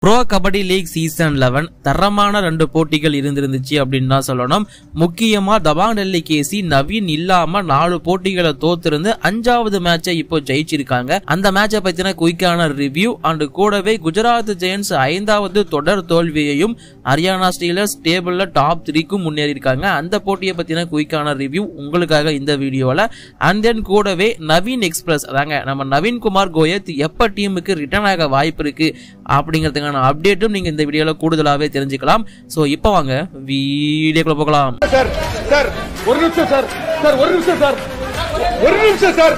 Bro kabaddi league season eleven தரமான ரெண்டு போட்டிகள் இருந்திருந்துச்சு அப்படின்னு தான் சொல்லணும் முக்கியமா தபாங் டெல்லி கேசி நவீன் இல்லாம நாலு போட்டிகளை தோத்திருந்து அஞ்சாவது மேட்சை இப்போ ஜெயிச்சிருக்காங்க அந்த மேட்சை பத்தின குயிக்கான ரிவ்யூ அண்ட் கூடவே குஜராத் ஜெயன்ஸ் ஐந்தாவது தொடர் தோல்வியையும் ஹரியானா ஸ்டீலர்ஸ் டேபிள்ல டாப் த்ரீக்கும் முன்னேறி இருக்காங்க அந்த போட்டியை பத்தின குயிக்கான ரிவ்யூ உங்களுக்காக இந்த வீடியோல அண்ட் தென் கூடவே நவீன் எக்ஸ்பிரஸ் அதாங்க நம்ம நவீன் குமார் கோயத் எப்ப டீமுக்கு ரிட்டர்ன் ஆக வாய்ப்பு இருக்கு அப்படிங்கிறதுக்கான அப்டேட்டும் நீங்க இந்த வீடியோல கூடுதலாவே தெரிஞ்சுக்கலாம் சோ இப்போ வாங்க வீடியோக்குள்ள போகலாம் சார் சார் ஒரு நிமிஷம் சார் சார் ஒரு நிமிஷம் சார் ஒரு நிமிஷம் சார்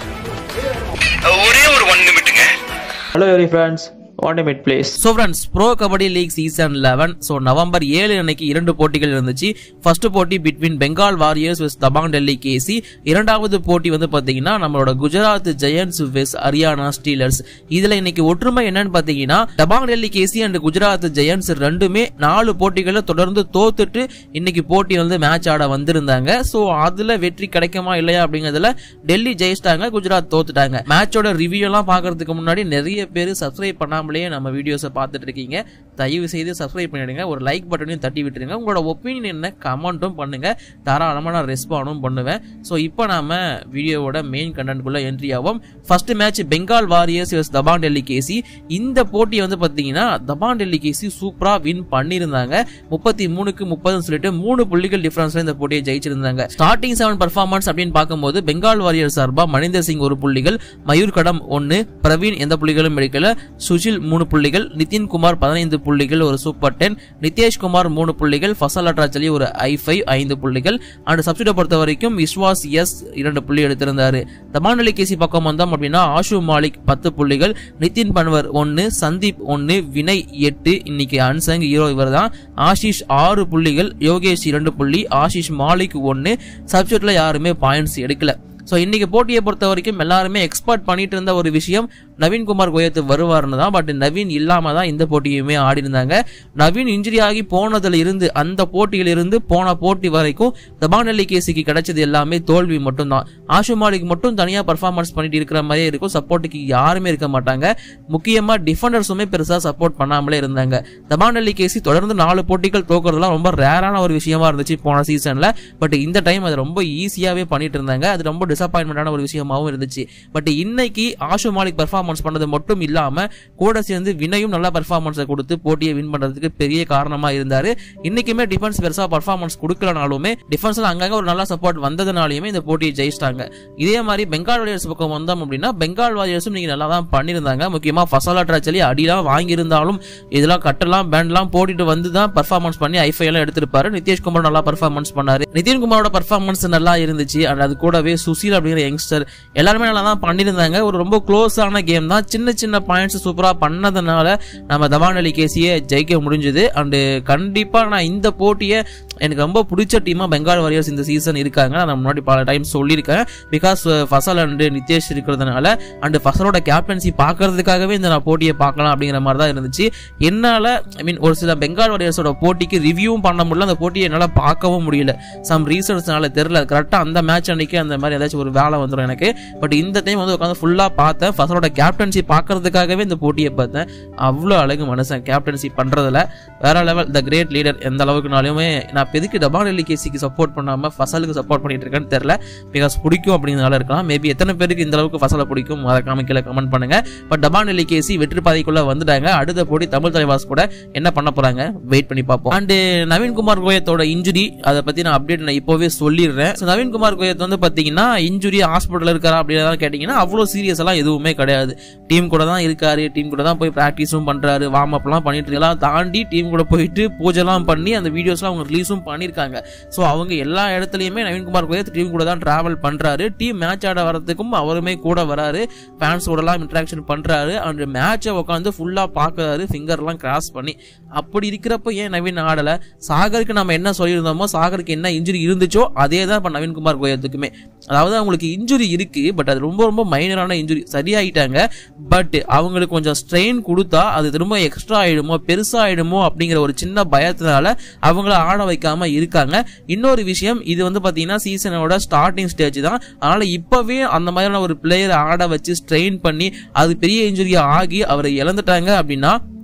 ஒரே ஒரு ஒன் நிமிட்டுங்க Hello every friends, one minute please. So friends pro kabaddi league season eleven so November ஏழு அன்னைக்கு இரண்டு போட்டிகள் இருந்துச்சு ஃபர்ஸ்ட் போட்டி between Bengal warriors vs Dabang Delhi KC இரண்டாவது போட்டி வந்து பார்த்தீங்கன்னா நம்மளோட Gujarat giants vs Haryana steelers இதில் இன்னைக்கு ஒற்றுமை என்னன்னு பார்த்தீங்கன்னா Dabang Delhi KC and Gujarat giants ரெண்டுமே நாலு போட்டிகளை தொடர்ந்து தோத்துட்டு இன்னைக்கு போட்டி வந்து மேட்ச் ஆட வந்திருந்தாங்க ஸோ அதில் வெற்றி கிடைக்குமா இல்லையா அப்படிங்கிறதுல டெல்லி ஜெயிச்சிட்டாங்க குஜராத் தோத்துட்டாங்க மேட்சோட ரிவ்யூ எல்லாம் பார்க்கறதுக்கு முன்னாடி நிறைய பேர் சப்ஸ்கிரைப் பண்ணாமலேயே நம்ம வீடியோஸை பார்த்துட்டு இருக்கீங்க தயவு செய்து சப்ஸ்கிரைப் பண்ணிடுங்க ஒரு லைக் பட்டனையும் தட்டி விட்டுருங்க உங்களோட ஒப்பீனியன் என்ன கமெண்ட்டும் பண்ணுங்க தாராளமாக நான் ரெஸ்பாண்டும் பண்ணுவேன் ஸோ இப்போ நாம வீடியோவோட மெயின் கண்டென்ட்குள்ள என்ட்ரி ஆகும் first match Bengal warriors vs Dabang Delhi KC இந்த போட்டி வந்து பார்த்தீங்கன்னா தபான் டெல்லி கேசி சூப்பரா வின் பண்ணியிருந்தாங்க முப்பத்தி மூணுக்கு முப்பதுன்னு சொல்லிட்டு மூணு புள்ளிகள் டிஃபரன்ஸ்ல இந்த போட்டியை ஜெயிச்சிருந்தாங்க ஸ்டார்டிங் செவன் பர்ஃபார்மன்ஸ் அப்படின்னு பார்க்கும்போது பெங்கால் வாரியர் சார்பா மணிந்தர் சிங் ஒரு புள்ளிகள் மயூர் கடம் ஒன்னு பிரவீன் எந்த புள்ளிகளும் எடுக்கல சுஷில் மூணு புள்ளிகள் நிதின் குமார் பதினைந்து புள்ளிகள் ஒரு சூப்பர் டென் நிதேஷ் குமார் மூணு புள்ளிகள் ஃபசல் அட்ராச்சலி ஒரு ஐ ஃபைவ் ஐந்து புள்ளிகள் அண்ட் சப்ஸ்டியூட்டை பொறுத்த வரைக்கும் விஸ்வாஸ் எஸ் இரண்டு புள்ளி எடுத்திருந்தாரு தபானலி கேசி பக்கம் வந்தோம் அப்படின்னா ஆஷு மாலிக் பத்து புள்ளிகள் நிதின் பன்வர் ஒன்னு சந்தீப் ஒன்னு வினய் எட்டு இன்னைக்கு அன்சங் ஹீரோ இவர் தான் ஆஷிஷ் ஆறு புள்ளிகள் யோகேஷ் இரண்டு புள்ளி ஆஷிஷ் மாலிக் ஒன்னு சப்ஸ்டியூட்ல யாருமே பாயிண்ட்ஸ் எடுக்கல ஸோ இன்னைக்கு போட்டியை பொறுத்த வரைக்கும் எல்லாருமே எக்ஸ்பர்ட் பண்ணிட்டு இருந்த ஒரு விஷயம் நவீன்குமார் கோயத்து வருவார்னு தான் பட் நவீன் இல்லாம தான் இந்த போட்டியுமே ஆடி இருந்தாங்க நவீன் இன்ஜுரி ஆகி போனதுல இருந்து அந்த போட்டியில இருந்து போன போட்டி வரைக்கும் தபானல்லி கேசிக்கு கிடைச்சது எல்லாமே தோல்வி மட்டும்தான் ஆஷு மாலிக் மட்டும் தனியா பர்ஃபார்மன்ஸ் பண்ணிட்டு இருக்கிற மாதிரியே இருக்கும் சப்போர்ட்டுக்கு யாருமே இருக்க மாட்டாங்க முக்கியமா டிஃபெண்டர்ஸுமே பெருசா சப்போர்ட் பண்ணாமலே இருந்தாங்க தபானல்லி கேசி தொடர்ந்து நாலு போட்டிகள் தோக்குறதுலாம் ரொம்ப ரேரான ஒரு விஷயமா இருந்துச்சு போன சீசன்ல பட் இந்த டைம் அது ரொம்ப ஈஸியாவே பண்ணிட்டு இருந்தாங்க அது ரொம்ப டிசப்பாயின்மெண்டான ஒரு விஷயமாவும் இருந்துச்சு பட் இன்னைக்கு ஆஷு மாலிக் பெர்ஃபார்மன்ஸ் பண்ணது மட்டும் இல்லாம கூட சேர்ந்து வினையும் நல்ல பெர்ஃபார்மன்ஸை கொடுத்து போட்டியை வின் பண்றதுக்கு பெரிய காரணமா இருந்தாரு இன்னைக்குமே டிஃபென்ஸ் பெருசா பர்ஃபார்மன்ஸ் கொடுக்கலனாலுமே டிஃபென்ஸ்ல அங்கங்க ஒரு நல்ல சப்போர்ட் வந்ததுனாலுமே இந்த போட்டியை ஜெயிச்சிட்டாங்க இதே மாதிரி பெங்கால் வாரியர்ஸ் பக்கம் வந்தோம் அப்படின்னா பெங்கால் வாரியர்ஸும் நீங்க நல்லா தான் பண்ணியிருந்தாங்க முக்கியமா ஃபசலா ட்ராச்சலி அடிலாம் வாங்கியிருந்தாலும் இதெல்லாம் கட்டெல்லாம் பேண்ட்லாம் போட்டுட்டு வந்து தான் பர்ஃபார்மன்ஸ் பண்ணி ஐஃபை எல்லாம் எடுத்திருப்பாரு நிதிஷ்குமார் நல்லா பர்ஃபார்மன்ஸ் பண்ணாரு நிதின்குமாரோட பர்ஃபார்மன்ஸ் நல்லா இருந்துச்சு அண்ட் அது கூடவே சுசீல் அப்படிங்கிற யங்ஸ்டர் எல்லாருமே நல்லா தான் பண்ணியிருந்தாங்க ஒரு ரொம்ப க்ளோஸான கேம் தான் சின்ன சின்ன பாயிண்ட்ஸ் சூப்பராக பண்ணதுனால நம்ம தவான் அலி கேசியை ஜெயிக்க முடிஞ்சுது அண்டு கண்டிப்பாக நான் இந்த போட்டியை எனக்கு ரொம்ப பிடிச்ச டீமாக பெங்கால் வாரியர்ஸ் இந்த சீசன் இருக்காங்க நான் முன்னாடி பல டைம் சொல்லியிருக்கேன் பிகாஸ் ஃபசல் அண்டு நிதேஷ் இருக்கிறதுனால அண்டு ஃபசலோட கேப்டன்சி பார்க்கறதுக்காகவே இந்த நான் போட்டியை பார்க்கலாம் அப்படிங்கிற மாதிரி தான் இருந்துச்சு என்னால் ஐ மீன் ஒரு சில பெங்கால் வாரியர்ஸோட போட்டிக்கு ரிவ்யூவும் பண்ண முடியல அந்த போட்டியை என்னால் பார்க்கவும் முடியல சம் ரீசன்ஸ்னால தெரியல கரெக்டாக அந்த மேட்ச் அன்னைக்கு அந்த மாதிரி ஏதாச்சும் ஒரு வேலை வந்துடும் எனக்கு பட் இந்த டைம் வந்து உட்காந்து ஃபுல்லாக பார்த்தேன் ஃபசலோட கேப்டன்சி பார்க்கறதுக்காகவே இந்த போட்டியை பார்த்தேன் அவ்வளோ அழகு மனுஷன் கேப்டன்சி பண்ணுறதுல வேற லெவல் த கிரேட் லீடர் எந்த அளவுக்குனாலுமே நான் எதுக்கு டபான் அலி கேசிக்கு சப்போர்ட் பண்ணாமல் ஃபசலுக்கு சப்போர்ட் பண்ணிட்டு இருக்கேன்னு தெரியல பிகாஸ் பிடிக்கும் அப்படிங்கிறனால இருக்கலாம் மேபி எத்தனை பேருக்கு இந்த அளவுக்கு ஃபசலை பிடிக்கும் அதை காமிக்கல கமெண்ட் பண்ணுங்க பட் டபான் அலி கேசி வெற்றி பாதைக்குள்ள வந்துட்டாங்க அடுத்த போட்டி தமிழ் தலைவாஸ் கூட என்ன பண்ண போறாங்க வெயிட் பண்ணி பார்ப்போம் அண்ட் நவீன்குமார் கோயத்தோட இன்ஜுரி அதை பத்தி நான் அப்டேட் நான் இப்போவே சொல்லிடுறேன் So, நவீன்குமார் கோயத் வந்து பாத்தீங்கன்னா இன்ஜுரி ஹாஸ்பிட்டல் இருக்காரா அப்படின்னு கேட்டீங்கன்னா அவ்வளோ சீரியஸ் எல்லாம் எதுவுமே கிடையாது டீம் கூட தான் இருக்காரு டீம் கூட தான் போய் ப்ராக்டிஸும் பண்றாரு வார்ம் அப்லாம் பண்ணிட்டு இருக்கலாம் தாண்டி டீம் கூட போயிட்டு பூஜைலாம் பண்ணி அந்த வீடியோஸ்லாம் அவங்க ரிலீஸும் பண்ணியிருக்காங்க ஸோ அவங்க எல்லா இடத்துலையுமே நவீன்குமார் கோயத் டீம் கூட தான் டிராவல் பண்றாரு டீம் மேட்ச் ஆட வரதுக்கும் அவருமே கூட வராரு ஃபேன்ஸோடலாம் இன்ட்ராக்ஷன் பண்றாரு அண்ட் மேட்சை உட்காந்து ஃபுல்லா பார்க்கறாரு ஃபிங்கர்லாம் கிராஸ் பண்ணி அப்படி இருக்கிறப்ப ஏன் நவீன் ஆடல சாகருக்கு நம்ம என்ன சொல்லியிருந்தோமோ சாகருக்கு என்ன இன்ஜுரி இருந்துச்சோ அதே தான் இப்போ நவீன்குமார் கோயத்துக்குமே அதாவது அவங்களுக்கு இன்ஜுரி இருக்கு பட் அது ரொம்ப ரொம்ப மைனரான இன்ஜுரி சரியாயிட்டாங்க பட் அவங்களுக்கு கொஞ்சம் ஸ்ட்ரெயின் கொடுத்தா அது திரும்ப எக்ஸ்ட்ரா ஆயிடுமோ பெருசா ஆயிடுமோ அப்படிங்கிற ஒரு சின்ன பயத்தினால அவங்கள ஆட வைக்காம இருக்காங்க இன்னொரு விஷயம் இது வந்து பாத்தீங்கன்னா சீசனோட ஸ்டார்டிங் ஸ்டேஜ் தான் அதனால இப்பவே அந்த மாதிரியான ஒரு பிளேயரை ஆட வச்சு ஸ்ட்ரெயின் பண்ணி அது பெரிய இன்ஜுரி ஆகி அவரை இழந்துட்டாங்க அப்படின்னா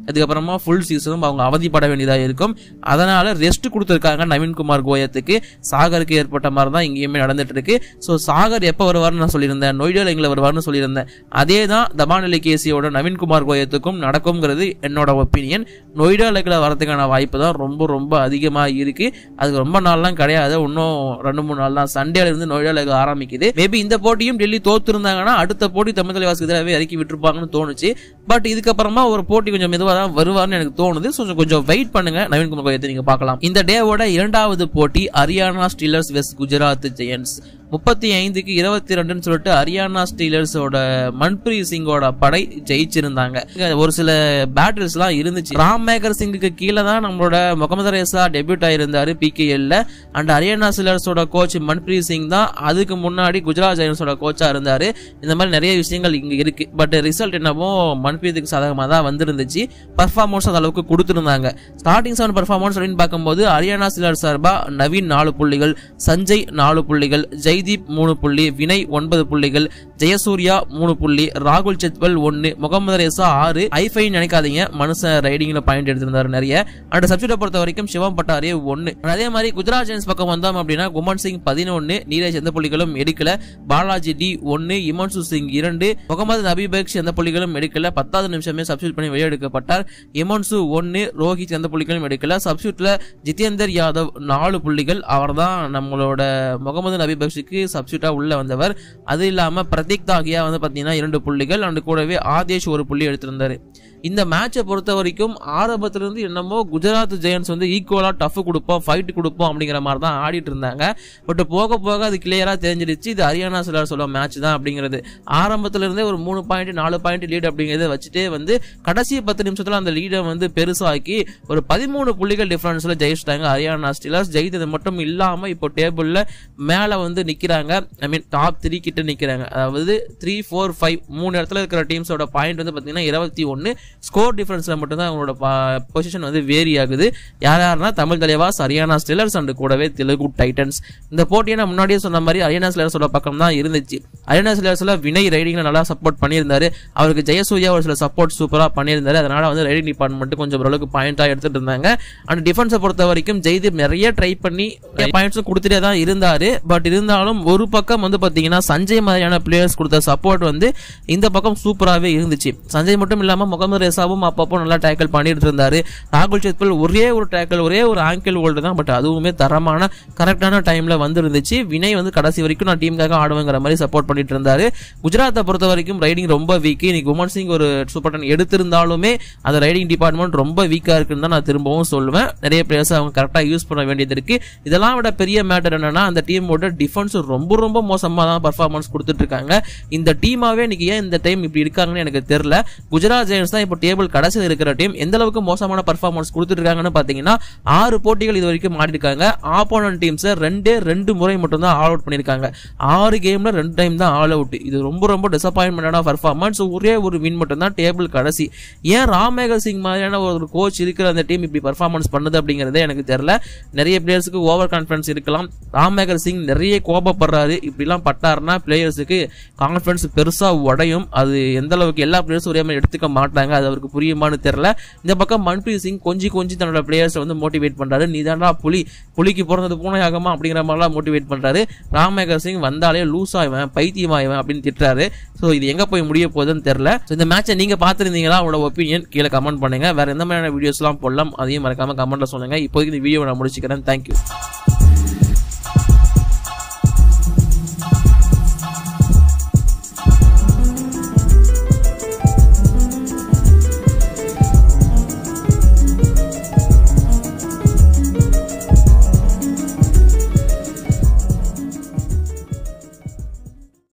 அதுக்கப்புறமா ஃபுல் சீசனும் அவங்க அவதிப்பட வேண்டியதாக இருக்கும் அதனால ரெஸ்ட் கொடுத்துருக்காங்க நவீன்குமார் கோயத்துக்கு சாகருக்கு ஏற்பட்ட மாதிரி தான் இங்கேயுமே நடந்துட்டு இருக்கு ஸோ சாகர் எப்போ வருவார்னு நான் சொல்லியிருந்தேன் நொய்டா எங்களை வருவார்னு சொல்லியிருந்தேன் அதே தான் தபானலி கேசியோட நவீன்குமார் கோயத்துக்கும் நடக்கும்ங்கிறது என்னோட ஒப்பீனியன் நொய்டா லெக்கில் வரதுக்கான வாய்ப்பு தான் ரொம்ப ரொம்ப அதிகமாக இருக்கு அதுக்கு ரொம்ப நாள்லாம் கிடையாது இன்னும் ரெண்டு மூணு நாள் தான் சண்டேல இருந்து நொய்டா லெக் ஆரம்பிக்குது மேபி இந்த போட்டியும் டெல்லி தோத்துருந்தாங்கன்னா அடுத்த போட்டி தமிழ் தலைவாசுக்கு எதிராகவே இறக்கி விட்டுருப்பாங்கன்னு தோணுச்சு பட் இதுக்கப்புறமா ஒரு போட்டி கொஞ்சம் மெதுவாக தான் வருவார்னு எனக்கு தோணுது ஸோ கொஞ்சம் வெயிட் பண்ணுங்க நவீன்குமார் கோயத்தை நீங்க பார்க்கலாம் இந்த டேவோட இரண்டாவது போட்டி Haryana steelers vs Gujarat giants முப்பத்தி ஐந்துக்கு இருபத்தி ரெண்டுன்னு சொல்லிட்டு ஹரியானா ஸ்டீலர்ஸோட மன்பிரீத் சிங்கோட படை ஜெயிச்சிருந்தாங்க இங்க ஒரு சில பேட்டில்ஸ் எல்லாம் இருந்துச்சு ராம் மேகர் சிங்குக்கு கீழே தான் நம்மளோட முகமது ரேசா டெபியூட் ஆயிருந்தாரு பிகேஎல்ல அண்ட் ஹரியானா ஸ்டீலர்ஸோட கோச் மன்பிரீத் சிங் தான் அதுக்கு முன்னாடி குஜராத் ஜெயன்ஸோட கோச்சா இருந்தாரு இந்த மாதிரி நிறைய விஷயங்கள் இங்க இருக்கு பட் ரிசல்ட் என்னவோ மன்பிரீத்துக்கு சாதகமாக தான் வந்திருந்துச்சு பர்ஃபார்மன்ஸ் அந்த அளவுக்கு கொடுத்துருந்தாங்க ஸ்டார்டிங் செவன் பர்ஃபார்மன்ஸ் அப்படின்னு பார்க்கும்போது ஹரியானா ஸ்டீலர்ஸ் சார்பா நவீன் நாலு புள்ளிகள் சஞ்சய் நாலு புள்ளிகள் ஜெய்தீப் மூணு புள்ளி வினய் ஒன்பது புள்ளிகள் ஜெயசூர்யா மூணு புள்ளி ராகுல் செத்வல் ஒன்னு முகமது ரேசா ஆறு ஐஃபைன் நினைக்காதீங்க மனுஷன் ரைடிங்ல பாயிண்ட் எடுத்திருந்தாரு நிறைய அண்ட் சப்ஜெக்டை பொறுத்த வரைக்கும் சிவம் பட்டாரே ஒன்னு அதே மாதிரி குஜராத் ஜெயின்ஸ் பக்கம் வந்தோம் அப்படின்னா குமன் சிங் பதினொன்னு நீரஜ் எந்த புள்ளிகளும் எடுக்கல பாலாஜி டி ஒன்னு இமான்சு சிங் இரண்டு முகமது நபிபக்ஷ் எந்த புள்ளிகளும் எடுக்கல பத்தாவது நிமிஷமே சப்ஸ்டியூட் பண்ணி வெளியெடுக்கப்பட்டார் இமான்சு ஒன்னு ரோஹித் எந்த புள்ளிகளும் எடுக்கல சப்ஸ்டியூட்ல ஜிதேந்தர் யாதவ் நாலு புள்ளிகள் அவர்தான் நம்மளோட முகமது நபிபக்ஷுக்கு சப்ஸ்டியூட்டா உள்ள வந்தவர் அது இல்லாம பிரதீக் தாகியா வந்து பாத்தீங்கன்னா இரண்டு புள்ளிகள் அண்ட் கூடவே ஆதேஷ் ஒரு புள்ளி எடுத்திருந்தாரு இந்த மேட்சை பொறுத்த வரைக்கும் ஆரம்பத்துல இருந்து என்னமோ குஜராத் ஜெயன்ஸ் வந்து ஈக்குவலா டஃப் கொடுப்போம் ஃபைட் கொடுப்போம் அப்படிங்கிற மாதிரி தான் ஆடிட்டு இருந்தாங்க பட் போக போக அது கிளியரா தெரிஞ்சிடுச்சு இது ஹரியானா சிலர் சொல்ல மேட்ச் தான் அப்படிங்கிறது ஆரம்பத்துல இருந்தே ஒரு மூணு பாயிண்ட் நாலு பாயிண்ட் லீட் அப்படிங்கிறத வச்சுட்டே வந்து கடைசி பத்து நிமிஷத்துல அந்த லீடை வந்து பெருசாக்கி ஒரு பதிமூணு புள்ளிகள் டிஃபரன்ஸ்ல ஜெயிச்சிட்டாங்க ஹரியானா ஸ்டீலர்ஸ் ஜெயித்தது மட்டும் இல்லாம இப்போ டேபிள்ல மேல வந்து நிக்கிறாங்க ஐ மீன் டாப் த்ரீ கிட்ட நிக்கிறாங்க அதாவது த்ரீ ஃபோர் ஃபைவ் மூணு இடத்துல இருக்கிற டீம்ஸோட பாயிண்ட் வந்து பாத்தீங்கன்னா இருபத்தி ஒன்னு ஸ்கோர் டிஃபரன்ஸ்ல மட்டும்தான் அவங்களோட பொசிஷன் வந்து வேரி ஆகுது யார் யாருன்னா தமிழ் தலைவாஸ் ஹரியானா ஸ்டிலர்ஸ் அண்ட் கூடவே தெலுங்கு டைட்டன்ஸ் இந்த போட்டியை நான் முன்னாடியே சொன்ன மாதிரி ஹரியானா ஸ்டிலர்ஸோட பக்கம் தான் இருந்துச்சு ஹரியானா ஸ்டிலர்ஸ்ல வினய் ரைடிங்ல நல்லா சப்போர்ட் பண்ணியிருந்தாரு அவருக்கு ஜெயசூர்யா ஒரு சில சப்போர்ட் சூப்பரா பண்ணியிருந்தாரு அதனால வந்து ரைடிங் டிபார்ட்மெண்ட் கொஞ்சம் ஓரளவுக்கு பாயிண்டா எடுத்துட்டு இருந்தாங்க அண்ட் டிஃபென்ஸை பொறுத்த வரைக்கும் ஜெய்தீப் நிறைய ட்ரை பண்ணி பாயிண்ட்ஸும் கொடுத்துட்டே தான் இருந்தாரு பட் இருந்தாலும் ஒரு பக்கம் வந்து பாத்தீங்கன்னா சஞ்சய் மாதிரியான பிளேயர்ஸ் கொடுத்த சப்போர்ட் வந்து இந்த பக்கம் சூப்பராகவே இருந்துச்சு சஞ்சய் மட்டும் இல்லாம முகமது ரேசாவும் அப்பப்போ நல்லா டேக்கிள் பண்ணிட்டு இருந்தாரு ராகுல் சேத்பல் ஒரே ஒரு டேக்கிள் ஒரே ஒரு ஆங்கிள் ஹோல்டு தான் பட் அதுவுமே தரமான கரெக்டான டைம்ல வந்துருந்துச்சு வினய் வந்து கடைசி வரைக்கும் நான் டீமுக்காக ஆடுவேங்கிற மாதிரி சப்போர்ட் பண்ணிட்டு இருந்தாரு குஜராத்தை பொறுத்த வரைக்கும் ரைடிங் ரொம்ப வீக் இன்னைக்கு உமன் சிங் ஒரு சூப்பர் டன் எடுத்திருந்தாலுமே அந்த ரைடிங் டிபார்ட்மெண்ட் ரொம்ப வீக்கா இருக்குன்னு தான் நான் திரும்பவும் சொல்லுவேன் நிறைய பிளேயர்ஸ் அவங்க கரெக்டா யூஸ் பண்ண வேண்டியது இருக்கு இதெல்லாம் விட பெரிய மேட்டர் என்னன்னா அந்த டீமோட டிஃபென்ஸ் ரொம்ப ரொம்ப மோசமா தான் பர்ஃபார்மன்ஸ் கொடுத்துட்டு இருக்காங்க இந்த டீமாவே இன்னைக்கு ஏன் இந்த டைம் இப்படி இருக்காங்கன்னு எனக்கு தெரியல குஜராத் ஜெயன்ஸ் தான் இப்போ டேபிள் கடைசியில் இருக்கிற டீம் எந்த அளவுக்கு மோசமான பர்ஃபார்மன்ஸ் கொடுத்துட்டு இருக்காங்கன்னு பாத்தீங்கன்னா ஆறு போட்டிகள் இது வரைக்கும் ஆடி இருக்காங்க ஆப்போனன்ட் டீம்ஸை ரெண்டே ரெண்டு முறை மட்டும் தான் ஆல் அவுட் பண்ணியிருக்காங்க ஆறு கேம்ல ரெண்டு டைம் தான் ஆல் அவுட் இது ரொம்ப ரொம்ப டிசப்பாயின்மெண்டான பர்ஃபார்மன்ஸ் ஒரே ஒரு வின் மட்டும் தான் டேபிள் கடைசி ஏன் ராமேகர் சிங் மாதிரியான ஒரு கோச் இருக்கிற அந்த டீம் இப்படி பர்ஃபார்மன்ஸ் பண்ணுது அப்படிங்கறதே எனக்கு தெரியல நிறைய பிளேயர்ஸுக்கு ஓவர் கான்ஃபிடன்ஸ் இருக்கலாம் ராமேகர் சிங் நிறைய கோபப்படுறாரு இப்படிலாம் பட்டாருன்னா பிளேயர்ஸுக்கு கான்ஃபிடன்ஸ் பெருசா உடையும் அது எந்த அளவுக்கு எல்லா பிளேயர்ஸும் ஒரே மாதிரி எடுத்துக்க மாட்டாங்க அது அவருக்கு புரியுமான்னு தெரியல இந்த பக்கம் மன்பிரீத் சிங் கொஞ்சம் கொஞ்சம் தன்னோட பிளேயர்ஸை வந்து மோட்டிவேட் பண்றாரு நீ தாண்டா புலி புலிக்கு பிறந்தது பூனை ஆகமா அப்படிங்கிற மாதிரிலாம் மோட்டிவேட் பண்றாரு ராமேகர் சிங் வந்தாலே லூஸ் ஆயிவன் பைத்தியமாயிவன் அப்படின்னு திட்டுறாரு ஸோ இது எங்க போய் முடிய போகுதுன்னு தெரியல ஸோ இந்த மேட்சை நீங்க பார்த்துருந்தீங்களா உங்களோட ஒப்பீனியன் கீழே கமெண்ட் பண்ணுங்க வேற எந்த மாதிரியான வீடியோஸ்லாம் போடலாம் அதையும் மறக்காம கமெண்ட்ல சொல்லுங்க இப்போதைக்கு இந்த வீடியோ நான் முடிச்சுக்கிறேன் தேங்க்யூ